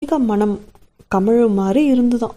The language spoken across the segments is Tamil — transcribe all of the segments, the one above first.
தெய்வீக மனம் கமழுமாறு இருந்துதான்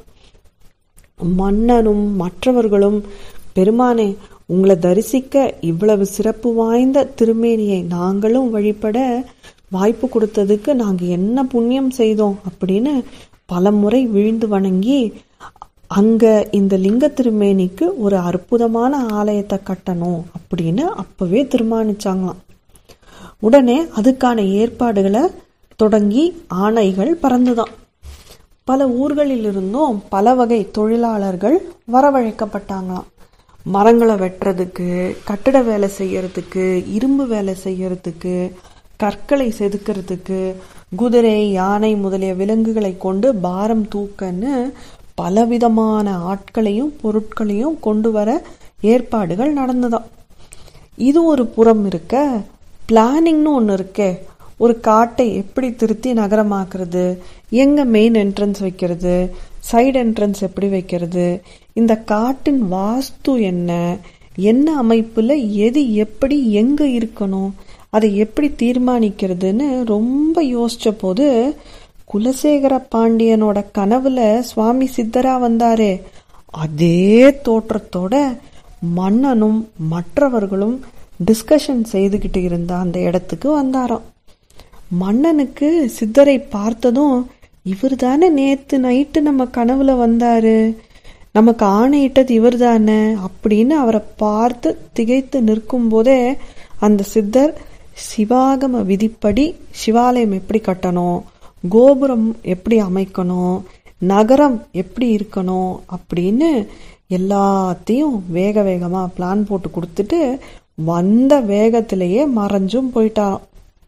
மன்னனும் மற்றவர்களும் பெருமானே உங்களை தரிசிக்க இவ்வளவு சிறப்பு வாய்ந்த திருமேனியை நாங்களும் வழிபட வாய்ப்பு கொடுத்ததுக்கு நாங்க என்ன புண்ணியம் செய்தோம் அப்படின்னு பல முறை விழுந்து வணங்கி அங்க இந்த லிங்க திருமேனிக்கு ஒரு அற்புதமான ஆலயத்தை கட்டணும் அப்படின்னு அப்பவே தீர்மானிச்சாங்களாம் உடனே அதுக்கான ஏற்பாடுகளை தொடங்கி ஆணைகள் பறந்துதான் பல ஊர்களில் இருந்தும் பல வகை தொழிலாளர்கள் வரவழைக்கப்பட்டாங்களாம் மரங்களை வெட்டுறதுக்கு கட்டிட வேலை செய்யறதுக்கு இரும்பு வேலை செய்யறதுக்கு கற்களை செதுக்கிறதுக்கு குதிரை யானை முதலிய விலங்குகளை கொண்டு பாரம் தூக்கன்னு பலவிதமான ஆட்களையும் பொருட்களையும் கொண்டு வர ஏற்பாடுகள் நடந்ததாம் இது ஒரு புறம் இருக்க பிளானிங்னு ஒன்று இருக்கே ஒரு காட்டை எப்படி திருத்தி நகரமாக்குறது எங்க மெயின் என்ட்ரன்ஸ் வைக்கிறது சைடு என்ட்ரன்ஸ் எப்படி வைக்கிறது இந்த காட்டின் வாஸ்து என்ன என்ன அமைப்புல எது எப்படி எங்க இருக்கணும் அதை எப்படி தீர்மானிக்கிறதுன்னு ரொம்ப யோசிச்ச போது குலசேகர பாண்டியனோட கனவுல சுவாமி சித்தரா வந்தாரே அதே தோற்றத்தோட மன்னனும் மற்றவர்களும் டிஸ்கஷன் செய்துகிட்டு இருந்த அந்த இடத்துக்கு வந்தாராம் மன்னனுக்கு சித்தரை பார்த்ததும் இவர் தானே நேத்து நைட்டு நம்ம கனவுல வந்தாரு நமக்கு ஆணையிட்டது இவர் தானே அப்படின்னு அவரை பார்த்து திகைத்து நிற்கும் போதே அந்த சித்தர் சிவாகம விதிப்படி சிவாலயம் எப்படி கட்டணும் கோபுரம் எப்படி அமைக்கணும் நகரம் எப்படி இருக்கணும் அப்படின்னு எல்லாத்தையும் வேக வேகமா பிளான் போட்டு கொடுத்துட்டு வந்த வேகத்திலேயே மறைஞ்சும் போயிட்டாராம்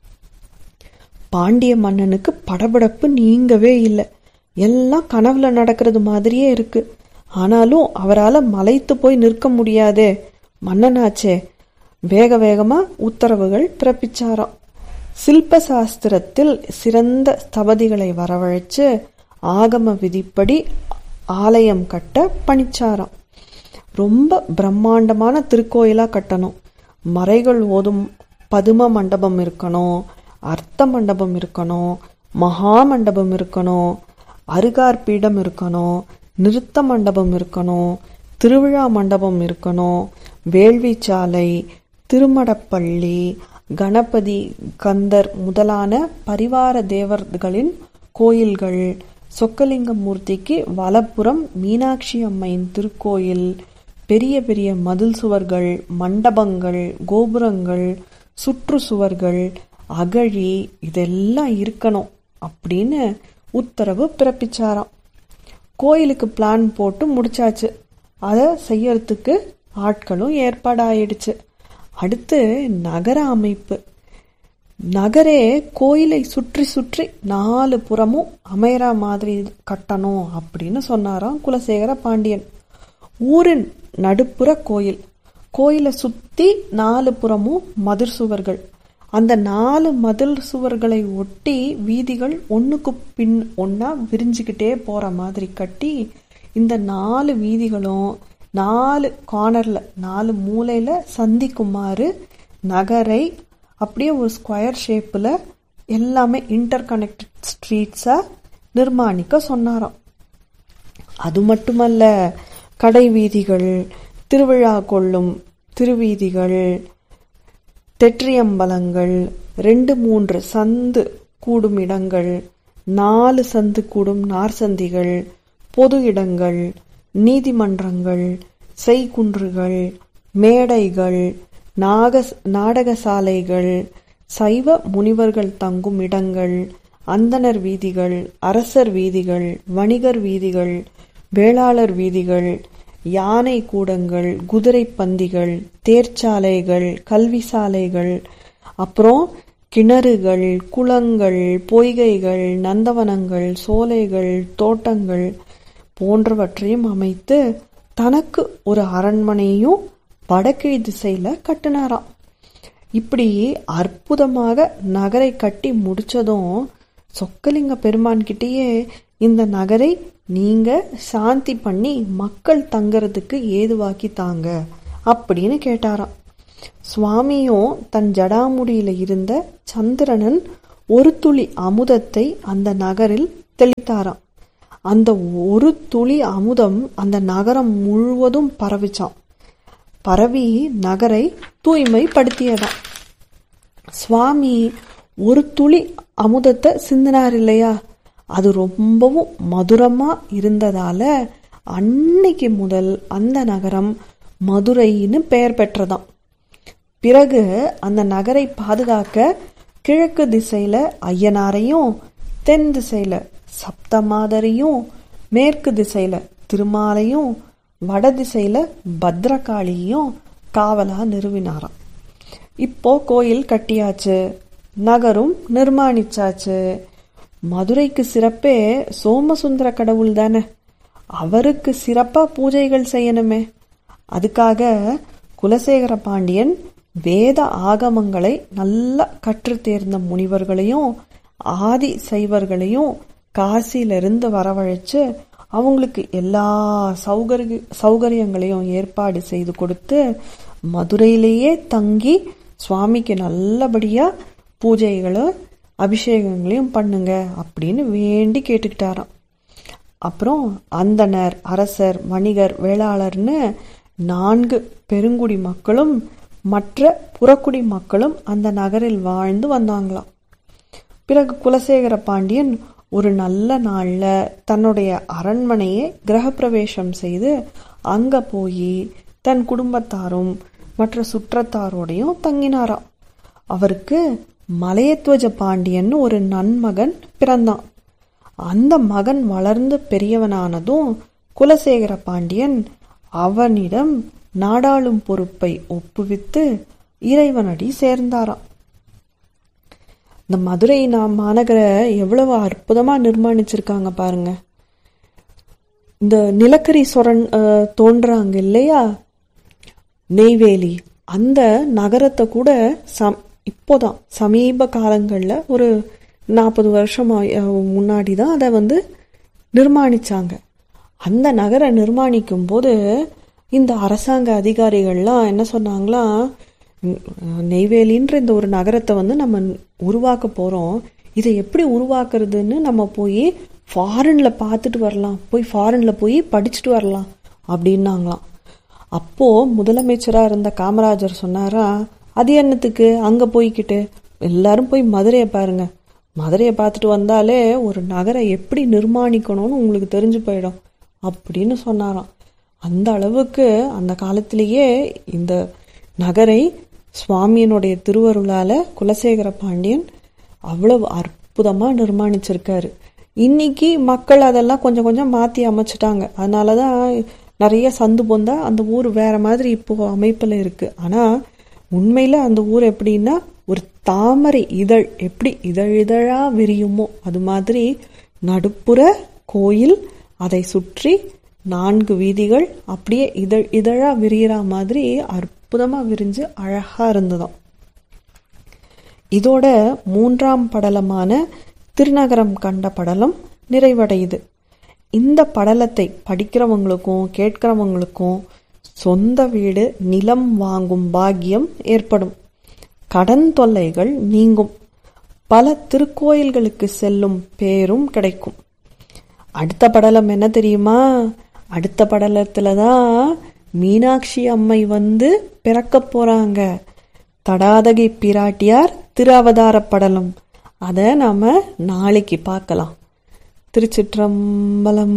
பாண்டிய மன்னனுக்கு படபடப்பு நீங்கவே இல்லை எல்லாம் கனவுல நடக்கிறது மாதிரியே இருக்கு ஆனாலும் அவரால் மலைத்து போய் நிற்க முடியாதே மன்னனாச்சே வேக வேகமா உத்தரவுகள் பிறப்பிச்சாராம் சில்ப சாஸ்திரத்தில் சிறந்த ஸ்தபதிகளை வரவழைச்சு ஆகம விதிப்படி ஆலயம் கட்ட பணிச்சாராம் ரொம்ப பிரம்மாண்டமான திருக்கோயிலா கட்டணும் மறைகள் ஓதும் பதும மண்டபம் இருக்கணும் அர்த்த மண்டபம் இருக்கணும் மகா மண்டபம் இருக்கணும் அருகார் பீடம் இருக்கணும் நிறுத்த மண்டபம் இருக்கணும் திருவிழா மண்டபம் இருக்கணும் வேள்விச்சாலை திருமடப்பள்ளி கணபதி கந்தர் முதலான பரிவார தேவர்களின் கோயில்கள் சொக்கலிங்க மூர்த்திக்கு வலப்புறம் மீனாட்சி அம்மையின் திருக்கோயில் பெரிய பெரிய மதில் சுவர்கள் மண்டபங்கள் கோபுரங்கள் சுற்று சுவர்கள் அகழி இதெல்லாம் இருக்கணும் அப்படின்னு உத்தரவு பிறப்பிச்சாராம் கோயிலுக்கு பிளான் போட்டு முடிச்சாச்சு அதை செய்யறதுக்கு ஆட்களும் ஏற்பாடாயிடுச்சு அடுத்து நகர அமைப்பு நகரே கோயிலை சுற்றி சுற்றி நாலு புறமும் அமையற மாதிரி கட்டணும் அப்படின்னு சொன்னாராம் குலசேகர பாண்டியன் ஊரின் நடுப்புற கோயில் கோயிலை சுத்தி நாலு புறமும் மதிர் சுவர்கள் அந்த நாலு மதில் சுவர்களை ஒட்டி வீதிகள் ஒண்ணுக்கு பின் ஒன்னா விரிஞ்சுக்கிட்டே போற மாதிரி கட்டி இந்த நாலு வீதிகளும் நாலு கார்னர்ல நாலு மூலையில சந்திக்குமாறு நகரை அப்படியே ஒரு ஸ்கொயர் ஷேப்ல எல்லாமே இன்டர் கனெக்டட் ஸ்ட்ரீட்ஸா நிர்மாணிக்க சொன்னாராம் அது மட்டுமல்ல கடை வீதிகள் திருவிழா கொள்ளும் திருவீதிகள் தெற்றியம்பலங்கள் ரெண்டு மூன்று சந்து கூடும் இடங்கள் நாலு சந்து கூடும் நார்சந்திகள் பொது இடங்கள் நீதிமன்றங்கள் செய்குன்றுகள் மேடைகள் நாக நாடகசாலைகள் சைவ முனிவர்கள் தங்கும் இடங்கள் அந்தனர் வீதிகள் அரசர் வீதிகள் வணிகர் வீதிகள் வேளாளர் வீதிகள் யானை கூடங்கள் குதிரை பந்திகள் தேர்ச்சாலைகள் கல்வி சாலைகள் அப்புறம் கிணறுகள் குளங்கள் பொய்கைகள் நந்தவனங்கள் சோலைகள் தோட்டங்கள் போன்றவற்றையும் அமைத்து தனக்கு ஒரு அரண்மனையும் வடகிழி திசையில கட்டினாராம் இப்படி அற்புதமாக நகரை கட்டி முடிச்சதும் சொக்கலிங்க பெருமான் கிட்டேயே இந்த நகரை நீங்க சாந்தி பண்ணி மக்கள் தங்கறதுக்கு ஏதுவாக்கி தாங்க அப்படின்னு கேட்டாராம் சுவாமியும் தன் ஜடாமுடியில இருந்த சந்திரனன் ஒரு துளி அமுதத்தை அந்த நகரில் தெளித்தாராம் அந்த ஒரு துளி அமுதம் அந்த நகரம் முழுவதும் பரவிச்சாம் பரவி நகரை தூய்மைப்படுத்தியதாம் சுவாமி ஒரு துளி அமுதத்தை சிந்தினார் இல்லையா அது ரொம்பவும் மதுரமா இருந்ததால அன்னைக்கு முதல் அந்த நகரம் மதுரைன்னு பெயர் பெற்றதாம் பிறகு அந்த நகரை பாதுகாக்க கிழக்கு திசையில ஐயனாரையும் தென் திசையில சப்தமாதரையும் மேற்கு திசையில திருமாலையும் வட திசையில பத்ரகாளியையும் காவலா நிறுவினாராம் இப்போ கோயில் கட்டியாச்சு நகரும் நிர்மாணிச்சாச்சு மதுரைக்கு சிறப்பே சோமசுந்தர கடவுள் தானே அவருக்கு சிறப்பா பூஜைகள் செய்யணுமே அதுக்காக குலசேகர பாண்டியன் வேத ஆகமங்களை நல்லா கற்று தேர்ந்த முனிவர்களையும் ஆதி சைவர்களையும் காசியிலிருந்து வரவழைச்சு அவங்களுக்கு எல்லா சௌகரிய சௌகரியங்களையும் ஏற்பாடு செய்து கொடுத்து மதுரையிலேயே தங்கி சுவாமிக்கு நல்லபடியா பூஜைகளை அபிஷேகங்களையும் பண்ணுங்க அப்படின்னு வேண்டி கேட்டுக்கிட்டாராம் அப்புறம் அந்தனர் அரசர் வணிகர் வேளாளர்னு நான்கு பெருங்குடி மக்களும் மற்ற புறக்குடி மக்களும் அந்த நகரில் வாழ்ந்து வந்தாங்களாம் பிறகு குலசேகர பாண்டியன் ஒரு நல்ல நாள்ல தன்னுடைய அரண்மனையை கிரகப்பிரவேசம் செய்து அங்க போய் தன் குடும்பத்தாரும் மற்ற சுற்றத்தாரோடையும் தங்கினாராம் அவருக்கு மலையத்வஜ பாண்டியன்னு ஒரு நன்மகன் பிறந்தான் அந்த மகன் வளர்ந்து பெரியவனானதும் குலசேகர பாண்டியன் அவனிடம் நாடாளும் பொறுப்பை ஒப்புவித்து இறைவனடி சேர்ந்தாராம் இந்த மதுரை நாம் மாநகரை எவ்வளவு அற்புதமா நிர்மாணிச்சிருக்காங்க பாருங்க இந்த நிலக்கரி சொரன் அஹ், தோன்றாங்க இல்லையா நெய்வேலி அந்த நகரத்தை கூட சம் இப்போதான் சமீப காலங்களில் ஒரு நாற்பது வருஷம் முன்னாடி தான் அதை வந்து நிர்மாணிச்சாங்க அந்த நகரை நிர்மாணிக்கும் போது இந்த அரசாங்க அதிகாரிகள்லாம் என்ன சொன்னாங்களாம் "ம், நெய்வேலின்ற இந்த ஒரு நகரத்தை வந்து நம்ம உருவாக்க போறோம் இதை எப்படி உருவாக்குறதுன்னு நம்ம போய் ஃபாரின்ல பார்த்துட்டு வரலாம் போய் ஃபாரின்ல போய் படிச்சுட்டு வரலாம் அப்படின்னாங்களாம் அப்போ முதலமைச்சரா இருந்த காமராஜர் சொன்னாரா அது என்னத்துக்கு அங்க போய்க்கிட்டு எல்லாரும் போய் மதுரையை பாருங்க மதுரையை பார்த்துட்டு வந்தாலே ஒரு நகரை எப்படி நிர்மாணிக்கணும்னு உங்களுக்கு தெரிஞ்சு போயிடும் அப்படின்னு சொன்னாராம் அந்த அளவுக்கு அந்த காலத்திலேயே இந்த நகரை சுவாமியினுடைய திருவருளால குலசேகர பாண்டியன் அவ்வளவு அற்புதமா நிர்மாணிச்சிருக்காரு இன்னைக்கு மக்கள் அதெல்லாம் கொஞ்சம் கொஞ்சம் மாத்தி அமைச்சிட்டாங்க அதனாலதான் நிறைய சந்து பொந்தா அந்த ஊர் வேற மாதிரி இப்போ அமைப்புல இருக்கு ஆனா உண்மையில அந்த ஊர் எப்படின்னா ஒரு தாமரை இதழ் எப்படி இதழ் இதழா விரியுமோ அது மாதிரி நடுப்புற கோயில் அதை சுற்றி நான்கு வீதிகள் அப்படியே இதழ் இதழா விரியிற மாதிரி அற்புதமா விரிஞ்சு அழகா இருந்ததாம் இதோட மூன்றாம் படலமான திருநகரம் கண்ட படலம் நிறைவடையுது இந்த படலத்தை படிக்கிறவங்களுக்கும் கேட்கிறவங்களுக்கும் சொந்த வீடு நிலம் வாங்கும் பாக்கியம் ஏற்படும் கடன் தொல்லைகள் நீங்கும் பல திருக்கோயில்களுக்கு செல்லும் பேரும் கிடைக்கும் அடுத்த படலம் என்ன தெரியுமா அடுத்த படலத்துல தான் மீனாட்சி அம்மை வந்து பிறக்க போறாங்க தடாதகை பிராட்டியார் திரு அவதார படலம் அதை நாம நாளைக்கு பார்க்கலாம் திருச்சிற்றம்பலம்